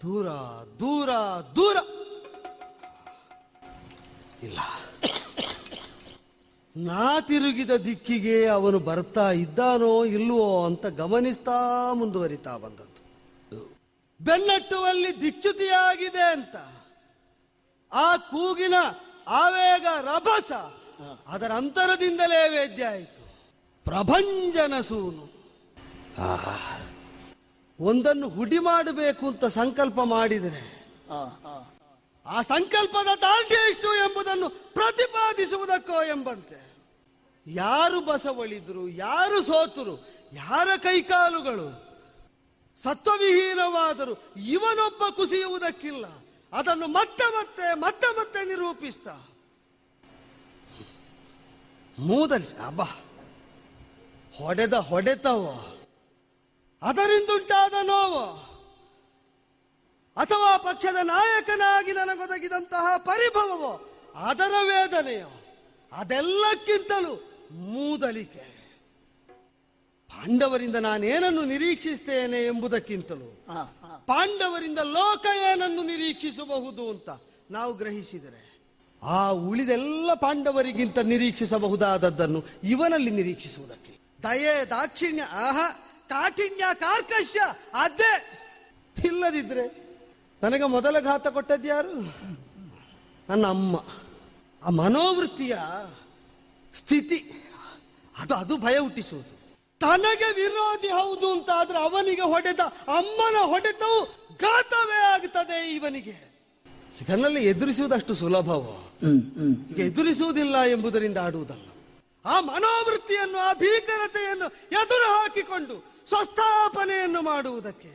ದೂರ ದೂರ ದೂರ ಇಲ್ಲ ನಾ ತಿರುಗಿದ ದಿಕ್ಕಿಗೆ ಅವನು ಬರ್ತಾ ಇದ್ದಾನೋ ಇಲ್ವೋ ಅಂತ ಗಮನಿಸ್ತಾ ಮುಂದುವರಿತಾ ಬಂದದ್ದು ಬೆನ್ನಟ್ಟುವಲ್ಲಿ ದಿಚ್ಚುತಿಯಾಗಿದೆ ಅಂತ ಆ ಕೂಗಿನ ಆವೇಗ ರಭಸ ಅದರ ಅಂತರದಿಂದಲೇ ವೇದ್ಯ ಆಯಿತು ಪ್ರಭಂಜನ ಸೂನು ಆ, ಒಂದನ್ನು ಹುಡಿ ಮಾಡಬೇಕು ಅಂತ ಸಂಕಲ್ಪ ಮಾಡಿದರೆ ಆ, ಆ. ಆ ಸಂಕಲ್ಪದ ದಾರ್ಢ್ಯ ಎಷ್ಟು ಎಂಬುದನ್ನು ಪ್ರತಿಪಾದಿಸುವುದಕ್ಕೋ ಎಂಬಂತೆ ಯಾರು ಬಸವಳಿದ್ರು ಯಾರು ಸೋತರು ಯಾರ ಕೈಕಾಲುಗಳು ಸತ್ವವಿಹೀನವಾದರು ಇವನೊಬ್ಬ ಕುಸಿಯುವುದಕ್ಕಿಲ್ಲ ಅದನ್ನು ಮತ್ತೆ ಮತ್ತೆ ಮತ್ತೆ ಮತ್ತೆ ನಿರೂಪಿಸ್ತಾ ಮೂದಲಿಸಿ ಅಬ್ಬ ಹೊಡೆದ ಹೊಡೆತವೋ ಅದರಿಂದುಂಟಾದ ನೋವು ಅಥವಾ ಪಕ್ಷದ ನಾಯಕನಾಗಿ ನನಗೊದಗಿದಂತಹ ಪರಿಭವವೋ ಅದರ ವೇದನೆಯೋ ಅದೆಲ್ಲಕ್ಕಿಂತಲೂ ಮೂದಲಿಕೆ ಪಾಂಡವರಿಂದ ನಾನೇನನ್ನು ನಿರೀಕ್ಷಿಸ್ತೇನೆ ಎಂಬುದಕ್ಕಿಂತಲೂ ಆ, ಆ. ಪಾಂಡವರಿಂದ ಲೋಕ ಏನನ್ನು ನಿರೀಕ್ಷಿಸಬಹುದು ಅಂತ ನಾವು ಗ್ರಹಿಸಿದರೆ ಆ ಉಳಿದೆಲ್ಲ ಪಾಂಡವರಿಗಿಂತ ನಿರೀಕ್ಷಿಸಬಹುದಾದದ್ದನ್ನು ಇವನಲ್ಲಿ ನಿರೀಕ್ಷಿಸುವುದಕ್ಕೆ ದಯೆ ದಾಕ್ಷಿಣ್ಯ ಆಹ ಕಾಠಿಣ್ಯ ಕಾರ್ಕಶ್ಯ ಅದೇ ಇಲ್ಲದಿದ್ರೆ ನನಗೆ ಮೊದಲ ಘಾತ ಕೊಟ್ಟದ್ಯಾರು ನನ್ನ ಅಮ್ಮ ಆ ಮನೋವೃತ್ತಿಯ ಸ್ಥಿತಿ ಅದು ಅದು ಭಯ ಹುಟ್ಟಿಸುವುದು ತನಗೆ ವಿರೋಧಿ ಹೌದು ಅಂತ ಆದ್ರೆ ಅವನಿಗೆ ಹೊಡೆದ ಅಮ್ಮನ ಹೊಡೆತವು ಘಾತವೇ ಆಗುತ್ತದೆ ಇವನಿಗೆ ಇದನ್ನೆಲ್ಲ ಎದುರಿಸುವುದಷ್ಟು ಸುಲಭವೋ ಹ್ಮ್ ಹ್ಮ್ ಈಗ ಎದುರಿಸುವುದಿಲ್ಲ ಎಂಬುದರಿಂದ ಆಡುವುದಲ್ಲ ಆ ಮನೋವೃತ್ತಿಯನ್ನು ಆ ಭೀಕರತೆಯನ್ನು ಎದುರು ಹಾಕಿಕೊಂಡು ಸ್ವಸ್ಥಾಪನೆಯನ್ನು ಮಾಡುವುದಕ್ಕೆ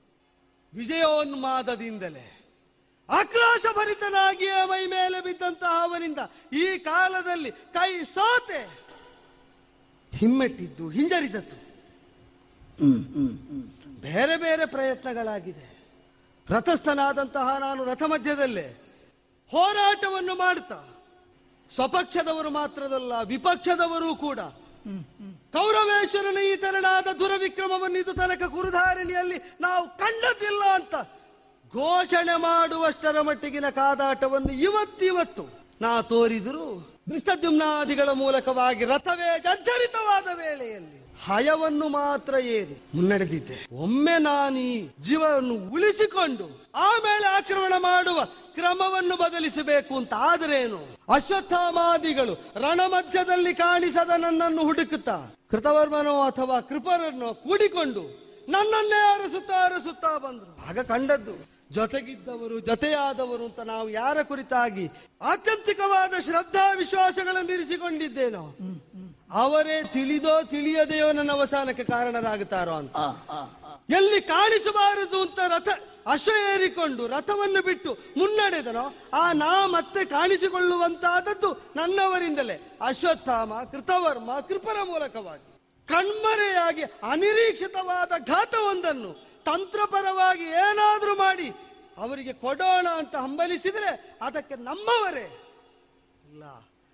ವಿಜಯೋನ್ಮಾದದಿಂದಲೇ ಆಕ್ರೋಶಭರಿತನಾಗಿಯೇ ಮೈ ಮೇಲೆ ಬಿದ್ದಂತಹ ಅವನಿಂದ ಈ ಕಾಲದಲ್ಲಿ ಕೈ ಸೋತೆ ಹಿಮ್ಮೆಟ್ಟಿದ್ದು ಹಿಂಜರಿದದ್ದು ಹ್ಮ್ ಹ್ಮ್ ಹ್ಮ್ ಬೇರೆ ಬೇರೆ ಪ್ರಯತ್ನಗಳಾಗಿದೆ ರಥಸ್ಥನಾದಂತಹ ನಾನು ರಥ ಮಧ್ಯದಲ್ಲೇ ಹೋರಾಟವನ್ನು ಮಾಡ್ತಾ ಸ್ವಪಕ್ಷದವರು ಮಾತ್ರದಲ್ಲ ವಿಪಕ್ಷದವರು ಕೂಡ ಕೌರವೇಶ್ವರನ ಈ ತೆರನಾದ ದುರವಿಕ್ರಮವನ್ನು ಇದು ತನಕ ಕುರುಧಾರಣಿಯಲ್ಲಿ ನಾವು ಕಂಡದಿಲ್ಲ ಅಂತ ಘೋಷಣೆ ಮಾಡುವಷ್ಟರ ಮಟ್ಟಿಗಿನ ಕಾದಾಟವನ್ನು ಇವತ್ತಿವತ್ತು ನಾ ತೋರಿದರು ದೃಷ್ಟದ್ಯುಮ್ನಾದಿಗಳ ಮೂಲಕವಾಗಿ ರಥವೇ ಜರ್ಜರಿತವಾದ ವೇಳೆಯಲ್ಲಿ ಹಯವನ್ನು ಮಾತ್ರ ಏರಿ ಮುನ್ನಡೆದಿದ್ದೆ ಒಮ್ಮೆ ನಾನು ಈ ಜೀವವನ್ನು ಉಳಿಸಿಕೊಂಡು ಆಮೇಲೆ ಆಕ್ರಮಣ ಮಾಡುವ ಕ್ರಮವನ್ನು ಬದಲಿಸಬೇಕು ಅಂತ ಆದರೇನು ಅಶ್ವತ್ಥಾಮಾದಿಗಳು ರಣಮಧ್ಯದಲ್ಲಿ ಕಾಣಿಸದ ನನ್ನನ್ನು ಹುಡುಕುತ್ತಾ ಕೃತವರ್ಮನೋ ಅಥವಾ ಕೃಪರನ್ನೋ ಕೂಡಿಕೊಂಡು ನನ್ನನ್ನೇ ಅರಸುತ್ತಾ ಅರಸುತ್ತಾ ಬಂದ್ರು ಆಗ ಕಂಡದ್ದು ಜೊತೆಗಿದ್ದವರು ಜೊತೆಯಾದವರು ಅಂತ ನಾವು ಯಾರ ಕುರಿತಾಗಿ ಆತ್ಯಂತಿಕವಾದ ಶ್ರದ್ಧಾ ವಿಶ್ವಾಸಗಳನ್ನು ಇರಿಸಿಕೊಂಡಿದ್ದೇನೋ ಅವರೇ ತಿಳಿದೋ ತಿಳಿಯದೆಯೋ ನನ್ನ ಅವಸಾನಕ್ಕೆ ಕಾರಣರಾಗುತ್ತಾರೋ ಅಂತ ಆ, ಆ, ಆ. ಎಲ್ಲಿ ಕಾಣಿಸಬಾರದು ಅಂತ ರಥ ಅಶ್ವ ಏರಿಕೊಂಡು ರಥವನ್ನು ಬಿಟ್ಟು ಮುನ್ನಡೆದನೋ ಆ ನಾ ಮತ್ತೆ ಕಾಣಿಸಿಕೊಳ್ಳುವಂತಾದದ್ದು ನನ್ನವರಿಂದಲೇ ಅಶ್ವತ್ಥಾಮ ಕೃತವರ್ಮ ಕೃಪರ ಮೂಲಕವಾಗಿ ಕಣ್ಮರೆಯಾಗಿ ಅನಿರೀಕ್ಷಿತವಾದ ಘಾತವೊಂದನ್ನು ತಂತ್ರಪರವಾಗಿ ಏನಾದ್ರೂ ಮಾಡಿ ಅವರಿಗೆ ಕೊಡೋಣ ಅಂತ ಹಂಬಲಿಸಿದರೆ ಅದಕ್ಕೆ ನಮ್ಮವರೇ ಇಲ್ಲ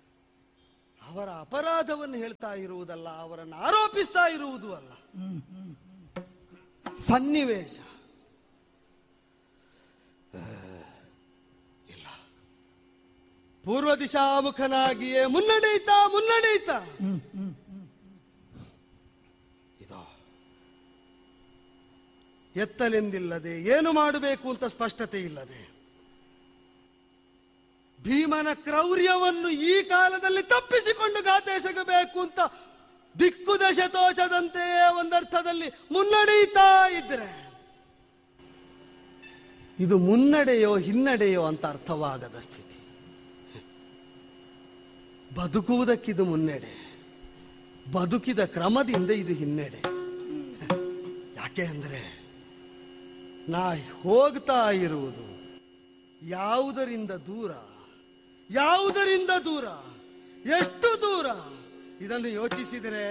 ಅವರ ಅಪರಾಧವನ್ನು ಹೇಳ್ತಾ ಇರುವುದಲ್ಲ ಅವರನ್ನು ಆರೋಪಿಸ್ತಾ ಇರುವುದು ಅಲ್ಲ ಸನ್ನಿವೇಶ ಆ, ಇಲ್ಲ ಪೂರ್ವ ದಿಶಾಮುಖನಾಗಿಯೇ ಮುನ್ನಡೆಯುತ್ತಾ ಮುನ್ನಡೆಯುತ್ತಾ ಇದೋ ಎತ್ತಲೆಂದಿಲ್ಲದೆ ಏನು ಮಾಡಬೇಕು ಅಂತ ಸ್ಪಷ್ಟತೆ ಇಲ್ಲದೆ ಭೀಮನ ಕ್ರೌರ್ಯವನ್ನು ಈ ಕಾಲದಲ್ಲಿ ತಪ್ಪಿಸಿಕೊಂಡು ಗಾತೆ ಎಸಗಬೇಕು ಅಂತ ದಿಕ್ಕು ದಶೆ ತೋಚದಂತೆಯೇ ಒಂದರ್ಥದಲ್ಲಿ ಮುನ್ನಡೆಯುತ್ತಾ ಇದ್ರೆ ಇದು ಮುನ್ನಡೆಯೋ ಹಿನ್ನಡೆಯೋ ಅಂತ ಅರ್ಥವಾಗದ ಸ್ಥಿತಿ ಬದುಕುವುದಕ್ಕಿದು ಮುನ್ನಡೆ ಬದುಕಿದ ಕ್ರಮದಿಂದ ಇದು ಹಿನ್ನಡೆ ಯಾಕೆ ಅಂದ್ರೆ ನಾ ಹೋಗ್ತಾ ಇರುವುದು ಯಾವುದರಿಂದ ದೂರ ಯಾವುದರಿಂದ ದೂರ ಎಷ್ಟು ದೂರ ಇದನ್ನು ಯೋಚಿಸಿದರೆ